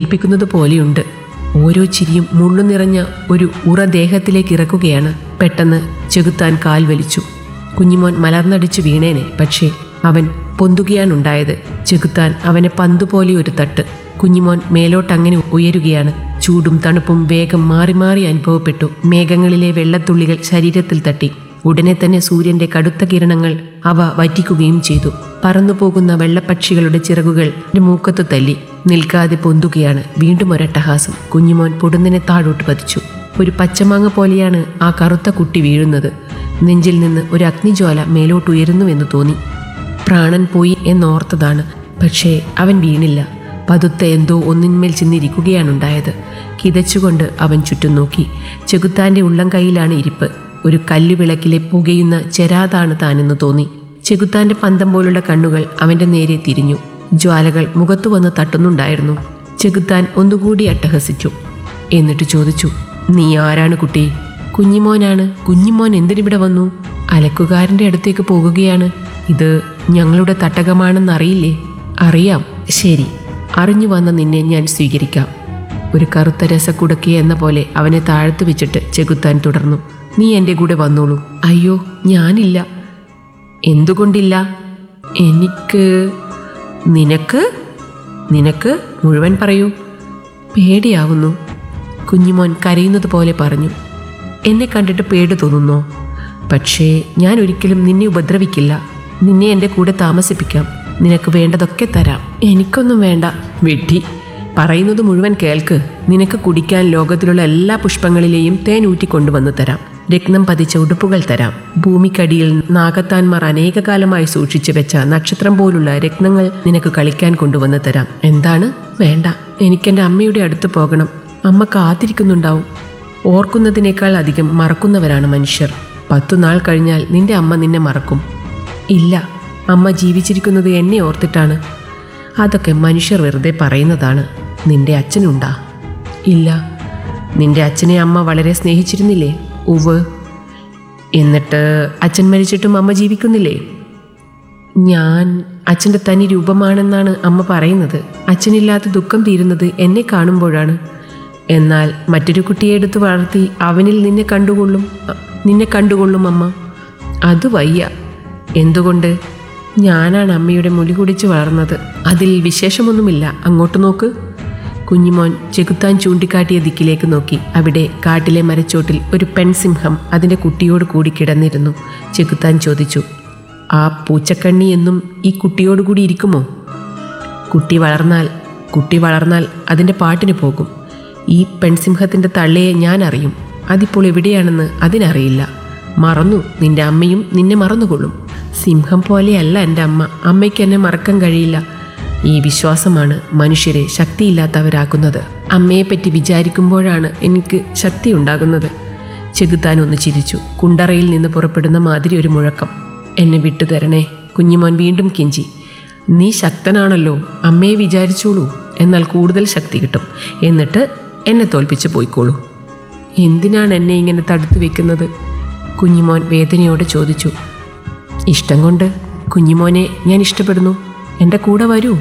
ഏൽപ്പിക്കുന്നത് പോലെയുണ്ട് ഓരോ ചിരിയും മുള്ളു നിറഞ്ഞ ഒരു ഉറ ദേഹത്തിലേക്ക് ഇറക്കുകയാണ് പെട്ടെന്ന് ചെകുത്താൻ കാൽ വലിച്ചു കുഞ്ഞിമോൻ മലർന്നടിച്ചു വീണേനെ പക്ഷേ അവൻ പൊന്തുകയാണുണ്ടായത് ചെകുത്താൻ അവനെ പന്തുപോലെ ഒരു തട്ട് കുഞ്ഞിമോൻ മേലോട്ടങ്ങനെ ഉയരുകയാണ് ചൂടും തണുപ്പും വേഗം മാറി മാറി അനുഭവപ്പെട്ടു മേഘങ്ങളിലെ വെള്ളത്തുള്ളികൾ ശരീരത്തിൽ തട്ടി ഉടനെ തന്നെ സൂര്യന്റെ കടുത്ത കിരണങ്ങൾ അവ വറ്റിക്കുകയും ചെയ്തു പറന്നുപോകുന്ന വെള്ളപ്പക്ഷികളുടെ ചിറകുകൾ ഒരു മൂക്കത്ത് തല്ലി നിൽക്കാതെ പൊന്തുകയാണ് വീണ്ടും ഒരട്ടഹാസം കുഞ്ഞിമോൻ പൊടുന്നിനെ താഴോട്ട് പതിച്ചു ഒരു പച്ചമാങ്ങ പോലെയാണ് ആ കറുത്ത കുട്ടി വീഴുന്നത് നെഞ്ചിൽ നിന്ന് ഒരു അഗ്നിജ്വാല മേലോട്ടുയരുന്നുവെന്ന് തോന്നി പ്രാണൻ പോയി എന്നോർത്തതാണ് പക്ഷേ അവൻ വീണില്ല പതുത്ത എന്തോ ഒന്നിന്മേൽ ചെന്നിരിക്കുകയാണുണ്ടായത് കിതച്ചുകൊണ്ട് അവൻ ചുറ്റും നോക്കി ചെകുത്താന്റെ ഉള്ളം കൈയിലാണ് ഇരിപ്പ് ഒരു കല്ലുവിളക്കിലെ പുകയുന്ന ചെരാതാണ് താനെന്ന് തോന്നി ചെകുത്താന്റെ പന്തം പോലുള്ള കണ്ണുകൾ അവന്റെ നേരെ തിരിഞ്ഞു ജ്വാലകൾ മുഖത്തു വന്ന് തട്ടുന്നുണ്ടായിരുന്നു ചെകുത്താൻ ഒന്നുകൂടി അട്ടഹസിച്ചു എന്നിട്ട് ചോദിച്ചു നീ ആരാണ് കുട്ടി കുഞ്ഞിമോനാണ് കുഞ്ഞിമോൻ എന്തിനിവിടെ വന്നു അലക്കുകാരന്റെ അടുത്തേക്ക് പോകുകയാണ് ഇത് ഞങ്ങളുടെ തട്ടകമാണെന്നറിയില്ലേ അറിയാം ശരി അറിഞ്ഞു വന്ന നിന്നെ ഞാൻ സ്വീകരിക്കാം ഒരു കറുത്ത രസക്കുടക്കി എന്ന പോലെ അവനെ താഴ്ത്തു വെച്ചിട്ട് ചെകുത്താൻ തുടർന്നു നീ എൻ്റെ കൂടെ വന്നോളൂ അയ്യോ ഞാനില്ല എന്തുകൊണ്ടില്ല എനിക്ക് നിനക്ക് നിനക്ക് മുഴുവൻ പറയൂ പേടിയാവുന്നു കുഞ്ഞിമോൻ കരയുന്നത് പോലെ പറഞ്ഞു എന്നെ കണ്ടിട്ട് പേടി തോന്നുന്നോ പക്ഷേ ഞാൻ ഒരിക്കലും നിന്നെ ഉപദ്രവിക്കില്ല നിന്നെ എൻ്റെ കൂടെ താമസിപ്പിക്കാം നിനക്ക് വേണ്ടതൊക്കെ തരാം എനിക്കൊന്നും വേണ്ട വിഡ്ഢി പറയുന്നത് മുഴുവൻ കേൾക്ക് നിനക്ക് കുടിക്കാൻ ലോകത്തിലുള്ള എല്ലാ പുഷ്പങ്ങളിലെയും തേൻ ഊറ്റിക്കൊണ്ടുവന്ന് തരാം രത്നം പതിച്ച ഉടുപ്പുകൾ തരാം ഭൂമിക്കടിയിൽ നാഗത്താന്മാർ അനേകകാലമായി സൂക്ഷിച്ചു വെച്ച നക്ഷത്രം പോലുള്ള രത്നങ്ങൾ നിനക്ക് കളിക്കാൻ കൊണ്ടുവന്ന് തരാം എന്താണ് വേണ്ട എനിക്കെൻ്റെ അമ്മയുടെ അടുത്ത് പോകണം അമ്മ കാത്തിരിക്കുന്നുണ്ടാവും ഓർക്കുന്നതിനേക്കാൾ അധികം മറക്കുന്നവരാണ് മനുഷ്യർ പത്തു നാൾ കഴിഞ്ഞാൽ നിന്റെ അമ്മ നിന്നെ മറക്കും ഇല്ല അമ്മ ജീവിച്ചിരിക്കുന്നത് എന്നെ ഓർത്തിട്ടാണ് അതൊക്കെ മനുഷ്യർ വെറുതെ പറയുന്നതാണ് നിന്റെ അച്ഛനുണ്ടാ ഇല്ല നിന്റെ അച്ഛനെ അമ്മ വളരെ സ്നേഹിച്ചിരുന്നില്ലേ ഉവ് എന്നിട്ട് അച്ഛൻ മരിച്ചിട്ടും അമ്മ ജീവിക്കുന്നില്ലേ ഞാൻ അച്ഛൻ്റെ തനി രൂപമാണെന്നാണ് അമ്മ പറയുന്നത് അച്ഛനില്ലാത്ത ദുഃഖം തീരുന്നത് എന്നെ കാണുമ്പോഴാണ് എന്നാൽ മറ്റൊരു കുട്ടിയെ എടുത്ത് വളർത്തി അവനിൽ നിന്നെ കണ്ടുകൊള്ളും അ, നിന്നെ കണ്ടുകൊള്ളും അമ്മ അത് വയ്യ എന്തുകൊണ്ട് ഞാനാണ് അമ്മയുടെ മുടി കുടിച്ച് വളർന്നത് അതിൽ വിശേഷമൊന്നുമില്ല അങ്ങോട്ട് നോക്ക് കുഞ്ഞിമോൻ ചെകുത്താൻ ചൂണ്ടിക്കാട്ടിയ ദിക്കിലേക്ക് നോക്കി അവിടെ കാട്ടിലെ മരച്ചോട്ടിൽ ഒരു പെൺസിംഹം അതിൻ്റെ കുട്ടിയോട് കൂടി കിടന്നിരുന്നു ചെകുത്താൻ ചോദിച്ചു ആ പൂച്ചക്കണ്ണി എന്നും ഈ കുട്ടിയോട് കൂടി ഇരിക്കുമോ കുട്ടി വളർന്നാൽ കുട്ടി വളർന്നാൽ അതിൻ്റെ പാട്ടിന് പോകും ഈ പെൺസിംഹത്തിൻ്റെ തള്ളയെ ഞാൻ അറിയും അതിപ്പോൾ എവിടെയാണെന്ന് അതിനറിയില്ല മറന്നു നിന്റെ അമ്മയും നിന്നെ മറന്നുകൊള്ളും സിംഹം പോലെയല്ല എൻ്റെ അമ്മ അമ്മയ്ക്ക് എന്നെ മറക്കാൻ കഴിയില്ല ഈ വിശ്വാസമാണ് മനുഷ്യരെ ശക്തിയില്ലാത്തവരാക്കുന്നത് അമ്മയെപ്പറ്റി വിചാരിക്കുമ്പോഴാണ് എനിക്ക് ശക്തി ഉണ്ടാകുന്നത് ചെകുത്താൻ ഒന്ന് ചിരിച്ചു കുണ്ടറയിൽ നിന്ന് പുറപ്പെടുന്ന മാതിരി ഒരു മുഴക്കം എന്നെ വിട്ടുതരണേ കുഞ്ഞിമോൻ വീണ്ടും കിഞ്ചി നീ ശക്തനാണല്ലോ അമ്മയെ വിചാരിച്ചോളൂ എന്നാൽ കൂടുതൽ ശക്തി കിട്ടും എന്നിട്ട് എന്നെ തോൽപ്പിച്ച് പോയിക്കോളൂ എന്തിനാണ് എന്നെ ഇങ്ങനെ തടുത്തു വെക്കുന്നത് കുഞ്ഞിമോൻ വേദനയോടെ ചോദിച്ചു ഇഷ്ടം കൊണ്ട് കുഞ്ഞിമോനെ ഞാൻ ഇഷ്ടപ്പെടുന്നു എൻ്റെ കൂടെ വരൂ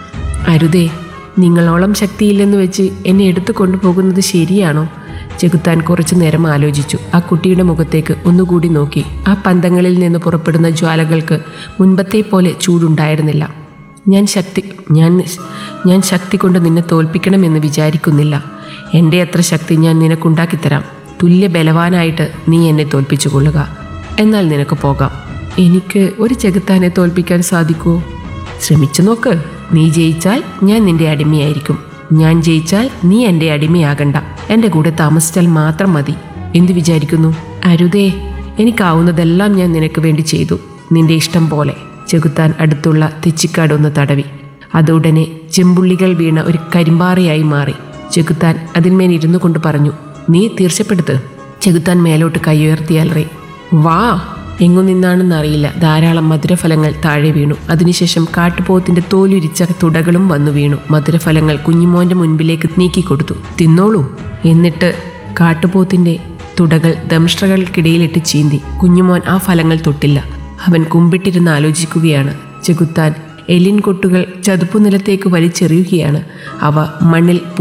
അരുതേ നിങ്ങളോളം ശക്തിയില്ലെന്ന് വെച്ച് എന്നെ എടുത്തു കൊണ്ടുപോകുന്നത് ശരിയാണോ ചെകുത്താൻ കുറച്ചു നേരം ആലോചിച്ചു ആ കുട്ടിയുടെ മുഖത്തേക്ക് ഒന്നുകൂടി നോക്കി ആ പന്തങ്ങളിൽ നിന്ന് പുറപ്പെടുന്ന ജ്വാലകൾക്ക് മുൻപത്തെ പോലെ ചൂടുണ്ടായിരുന്നില്ല ഞാൻ ശക്തി ഞാൻ ഞാൻ ശക്തി കൊണ്ട് നിന്നെ തോൽപ്പിക്കണമെന്ന് വിചാരിക്കുന്നില്ല എൻ്റെ അത്ര ശക്തി ഞാൻ നിനക്കുണ്ടാക്കിത്തരാം തുല്യ ബലവാനായിട്ട് നീ എന്നെ തോൽപ്പിച്ചു കൊള്ളുക എന്നാൽ നിനക്ക് പോകാം എനിക്ക് ഒരു ചെകുത്താനെ തോൽപ്പിക്കാൻ സാധിക്കുമോ ശ്രമിച്ചു നോക്ക് നീ ജയിച്ചാൽ ഞാൻ നിന്റെ അടിമയായിരിക്കും ഞാൻ ജയിച്ചാൽ നീ എൻ്റെ അടിമയാകണ്ട എൻ്റെ കൂടെ താമസിച്ചാൽ മാത്രം മതി എന്തു വിചാരിക്കുന്നു അരുതേ എനിക്കാവുന്നതെല്ലാം ഞാൻ നിനക്ക് വേണ്ടി ചെയ്തു നിന്റെ ഇഷ്ടം പോലെ ചെകുത്താൻ അടുത്തുള്ള തെച്ചിക്കാട് ഒന്ന് തടവി അതുടനെ ചെമ്പുള്ളികൾ വീണ ഒരു കരിമ്പാറയായി മാറി ചെകുത്താൻ അതിന്മേൽ ഇരുന്നു കൊണ്ട് പറഞ്ഞു നീ തീർച്ചപ്പെടുത്ത് ചെകുത്താൻ മേലോട്ട് കൈയുയർത്തിയാലറേ വാ എങ്ങു നിന്നാണെന്നറിയില്ല ധാരാളം മധുരഫലങ്ങൾ താഴെ വീണു അതിനുശേഷം കാട്ടുപോത്തിന്റെ തോലുരിച്ച തുടകളും വന്നു വീണു മധുരഫലങ്ങൾ കുഞ്ഞിമോന്റെ മുൻപിലേക്ക് നീക്കിക്കൊടുത്തു തിന്നോളൂ എന്നിട്ട് കാട്ടുപോത്തിന്റെ തുടകൾ ദംഷ്ട്രകൾക്കിടയിലിട്ട് ചീന്തി കുഞ്ഞുമോൻ ആ ഫലങ്ങൾ തൊട്ടില്ല അവൻ കുമ്പിട്ടിരുന്ന് ആലോചിക്കുകയാണ് ചെകുത്താൻ എലിൻ കൊട്ടുകൾ ചതുപ്പുനിലത്തേക്ക് വലിച്ചെറിയുകയാണ് അവ മണ്ണിൽ